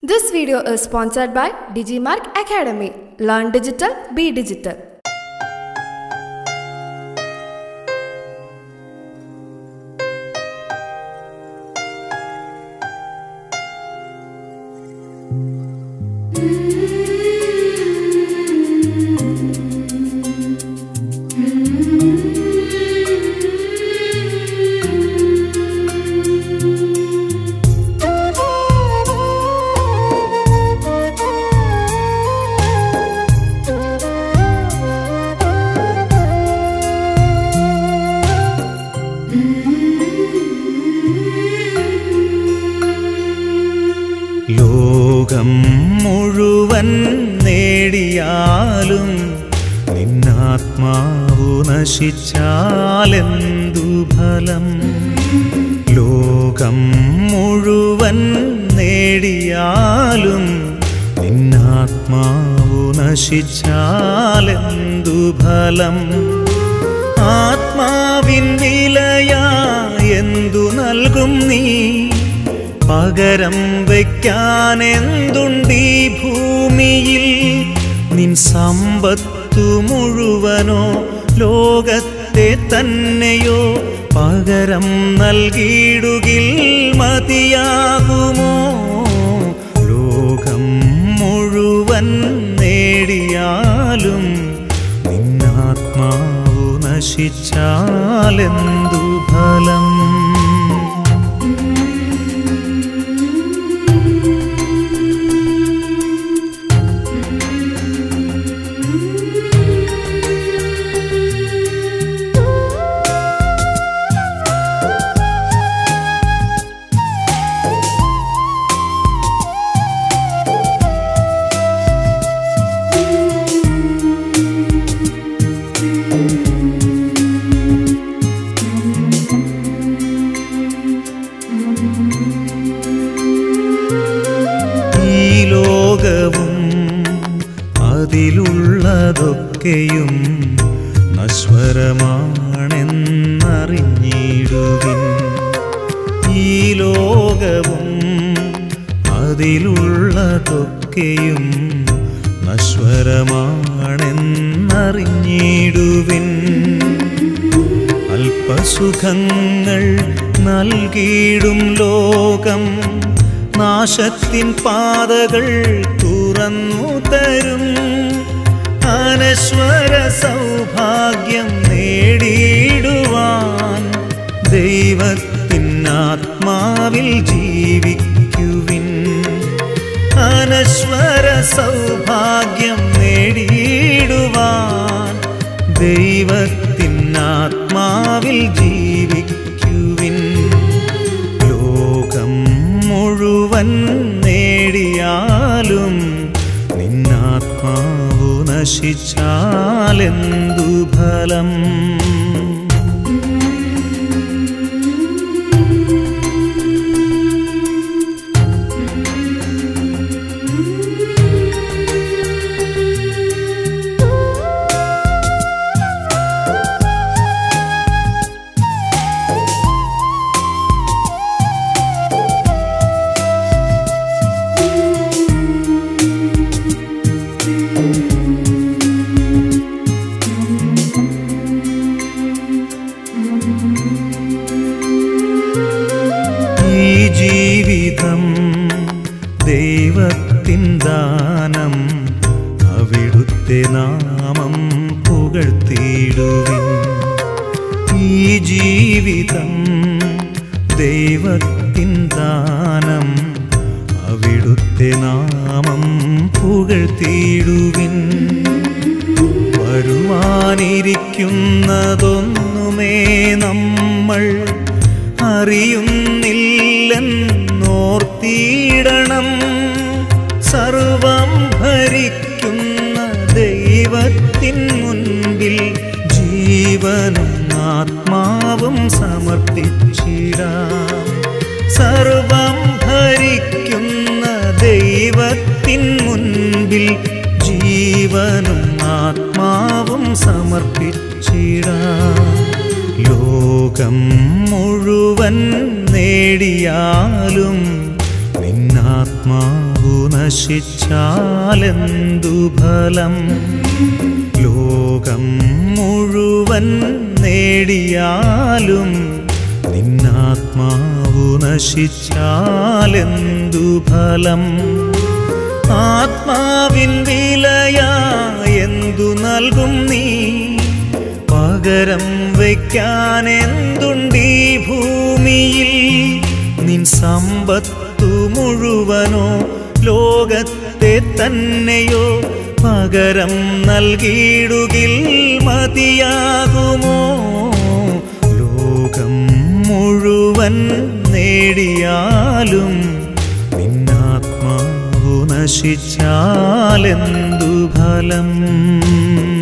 This video is sponsored by Digimark Academy. Learn digital, be digital. ലോകം മുഴുവൻ നേടിയാലും നിന്നാത്മാവു നശിച്ചാലെന്തു ഫലം ലോകം മുഴുവൻ നേടിയാലും നിന്നാത്മാവു നശിച്ചാലെന്തു ഫലം ആത്മാവിൻ വിലയാ എന്തു നൽകും നീ പകരം വയ്ക്കാൻ എന്തുണ്ടീ ഭൂമിയിൽ നിൻ സമ്പത്തു മുഴുവനോ ലോകത്തെ തന്നെയോ പകരം നൽകിയിടുകിൽ മതിയാകുമോ ലോകം മുഴുവൻ നേടിയാലും നിന്നാത്മാവു നശിച്ചാലെന്തു ഫലം ഈ ലോകവും അതിലുള്ളതൊക്കെയും നശ്വരമാണെന്നറിഞ്ഞിടുവിൻ ഈ ലോകവും അതിലുള്ളതൊക്കെയും നശ്വരമാണെന്നറിഞ്ഞിടുവിൻ അല്പസുഖങ്ങൾ നൽകിയിടും ലോകം നാശത്തിൻ പാതകൾ തുറന്നു തരും അനശ്വര സൗഭാഗ്യം നേടിയിടുവാൻ ദൈവത്തിൻ ആത്മാവിൽ ജീവിക്കുവിൻ അനശ്വര സൗഭാഗ്യം നേടിയിടുവാൻ ദൈവത്തിൻ ആത്മാവിൽ ജീവിക്കുവിൻ ലോകം മുഴുവൻ നേടിയാലും നിന്നാത്മാവു നശിച്ചാലെന്തു ഫലം ഈ ജീവിതം ദൈവത്തിൻ ദാനം അവിടുത്തെ നാമം പുകഴ്ത്തിയിടുവിൻ ഈ ജീവിതം ദൈവത്തിൻ ദാനം അവിടുത്തെ നാമം പുകഴ്ത്തിയിടുവിൻ വരുവാനിരിക്കുന്നതൊന്നുമേ നമ്മൾ അറിയുന്നില്ലെന്നോർത്തിയിടണം സർവം ഭരിക്കുന്ന ദൈവത്തിൻ മുൻപിൽ ജീവനും ആത്മാവും സമർപ്പിച്ചിടാം സർവം ഭരിക്കുന്ന ദൈവത്തിൻ മുൻപിൽ ജീവനും ആത്മാവും സമർപ്പിച്ചിടാം ലോകം മുഴുവൻ നേടിയാലും നിന്നാത്മാവ് ആത്മാവു നശിച്ചാലെന്തു ഫലം ലോകം മുഴുവൻ നേടിയാലും നിന്നാത്മാവു നശിച്ചാലെന്തു ഫലം ആത്മാവിൻ വിലയാ എന്തു നൽകും നീ പകരം വയ്ക്കാൻ എന്തുണ്ടീ ഭൂമിയിൽ നിൻ സമ്പത്തു മുഴുവനോ ലോകത്തെ തന്നെയോ പകരം നൽകിയിടുകിൽ മതിയാകുമോ ലോകം മുഴുവൻ നേടിയാലും നിന്നാത്മാവു നശിച്ചാലെന്തു ഫലം